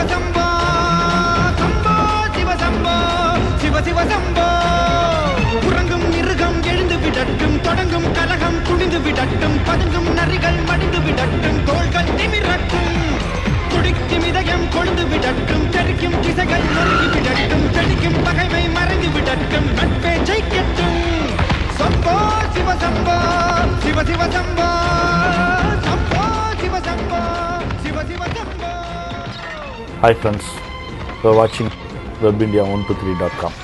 சம்போ சம்போ சிவ சம்போ சிவ சிவ சம்போ உறங்கும் மிருகம் எழுந்து விடட்டும் தொடங்கும் கலகம் குடிந்து விடட்டும் பதுங்கும் நரிகள் மடிந்து விடட்டும் தோள்கள் நிமிரட்டும் துடிக்கும் இதயம் கொழுந்து விடட்டும் தெறிக்கும் திசைகள் நொறுங்கி விடட்டும் தெளிக்கும் பகைமை மறைந்து விடட்டும் நட்பே ஜெயிக்கட்டும் Shambho Shiva Shambho Shiva Shiva Shambho Shambho Shiva Shambho Shiva Shiva Shambho Hi friends, you are watching webindia123.com.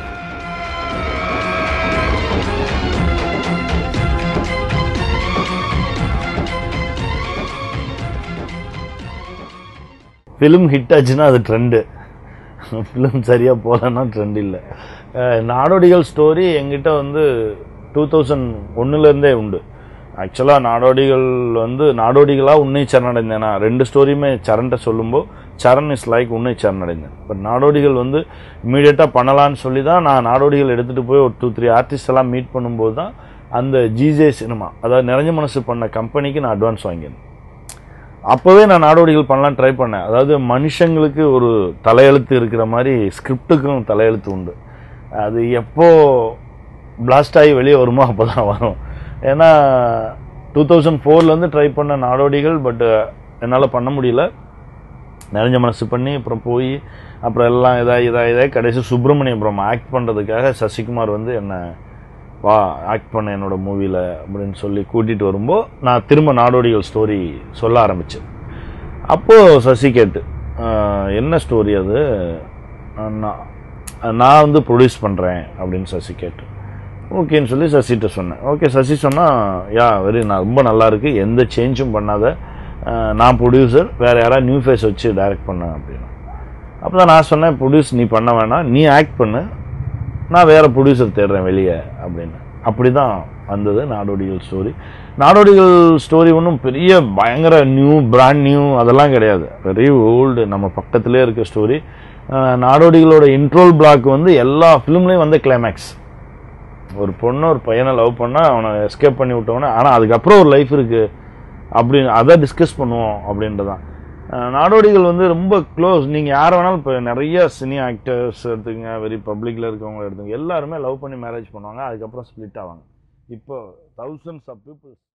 Film hit ஆச்சுன்னா அது ட்ரெண்டு ஃபிலிம் சரியாக போகலன்னா ட்ரெண்ட் இல்லை அஹ் நாடோடிகள் ஸ்டோரி எங்கிட்ட வந்து டூ தௌசண்ட் ஒன்றுலேருந்தே உண்டு ஆக்சுவலாக நாடோடிகள் வந்து நாடோடிகளாக உன்னை சரணடைந்தேனா ரெண்டு ஸ்டோரியுமே சரண்ட்ட சொல்லும்போது சரண் இஸ் லைக் உன்னை சரணடைந்தேன் பட் நாடோடிகள் வந்து இமீடியட்டாக பண்ணலான்னு சொல்லி தான் நான் நாடோடிகள் எடுத்துகிட்டு போய் ஒரு டூ த்ரீ ஆர்டிஸ்ட் எல்லாம் மீட் பண்ணும்போது தான் அந்த ஜிஜே சினிமா அதாவது நிறைஞ்ச மனசு பண்ண கம்பெனிக்கு நான் அட்வான்ஸ் வாங்கியிருந்தேன் அப்போவே நான் நாடோடிகள் பண்ணலாம் ட்ரை பண்ணேன் அதாவது மனுஷங்களுக்கு ஒரு தலையெழுத்து இருக்கிற மாதிரி ஸ்கிரிப்டுக்கும் தலையெழுத்து உண்டு அது எப்போ பிளாஸ்ட் ஆகி வெளியே வருமோ அப்போ தான் வரும் ஏன்னா டூ தௌசண்ட் ஃபோர்லேருந்து ட்ரை பண்ண நாடோடிகள் பட் என்னால் பண்ண முடியல நிறைஞ்ச மனசு பண்ணி அப்புறம் போய் அப்புறம் எல்லாம் இதாக இதாக இதாக கடைசி சுப்பிரமணியபுரம் ஆக்ட் பண்ணுறதுக்காக சசிகுமார் வந்து என்னை வா ஆக்ட் பண்ண என்னோட மூவியில் அப்படின்னு சொல்லி கூட்டிகிட்டு வரும்போது நான் திரும்ப நாடோடிகள் ஸ்டோரி சொல்ல ஆரம்பித்தேன் அப்போது சசி கேட்டு "ஆஹ், என்ன ஸ்டோரி அது ஆஹ், நான் நான் வந்து ப்ரொடியூஸ் பண்ணுறேன் அப்படின்னு சசி கேட்டு ஓகேன்னு சொல்லி சசிகிட்ட சொன்னேன் ஓகே சசி சொன்னால் யா வெரி நான் ரொம்ப நல்லா இருக்கு எந்த சேஞ்சும் பண்ணாத ஆஹ், நான் ப்ரொடியூசர் வேறு யாராவது நியூ ஃபேஸ் வச்சு டைரக்ட் பண்ண அப்படின்னு அப்போ தான் நான் சொன்னேன் ப்ரொடியூஸ் நீ பண்ண வேணாம் நீ ஆக்ட் பண்ணு நான் வேற ப்ரொடியூசர் தேடுறேன் வெளியே அப்படின்னு அப்படி தான் வந்தது நாடோடிகள் ஸ்டோரி நாடோடிகள் ஸ்டோரி ஒன்றும் பெரிய பயங்கர நியூ பிராண்ட் நியூ அதெல்லாம் கிடையாது வெரி ஓல்டு நம்ம பக்கத்திலே இருக்க ஸ்டோரி நாடோடிகளோட இன்ட்ரோல் பிளாக் வந்து எல்லா ஃபிலிம்லேயும் வந்து கிளைமேக்ஸ் ஒரு பொண்ணு ஒரு பையனை லவ் பண்ணா அவனை எஸ்கேப் பண்ணி விட்டவன ஆனால் அதுக்கப்புறம் ஒரு லைஃப் இருக்கு அப்படின்னு அதை டிஸ்கஸ் பண்ணுவோம் அப்படின்றதான் அஹ் நாடோடிகள் வந்து ரொம்ப க்ளோஸ் நீங்கள் யார் வேணாலும் இப்போ நிறைய சினி ஆக்டர்ஸ் எடுத்துக்கங்க வெரி பப்ளிக்கில் இருக்கவங்க எடுத்துங்க எல்லாருமே லவ் பண்ணி மேரேஜ் பண்ணுவாங்க அதுக்கப்புறம் ஸ்ப்ளிட் ஆவாங்க இப்போ தௌசண்ட்ஸ் ஆஃப் பீப்புள்ஸ்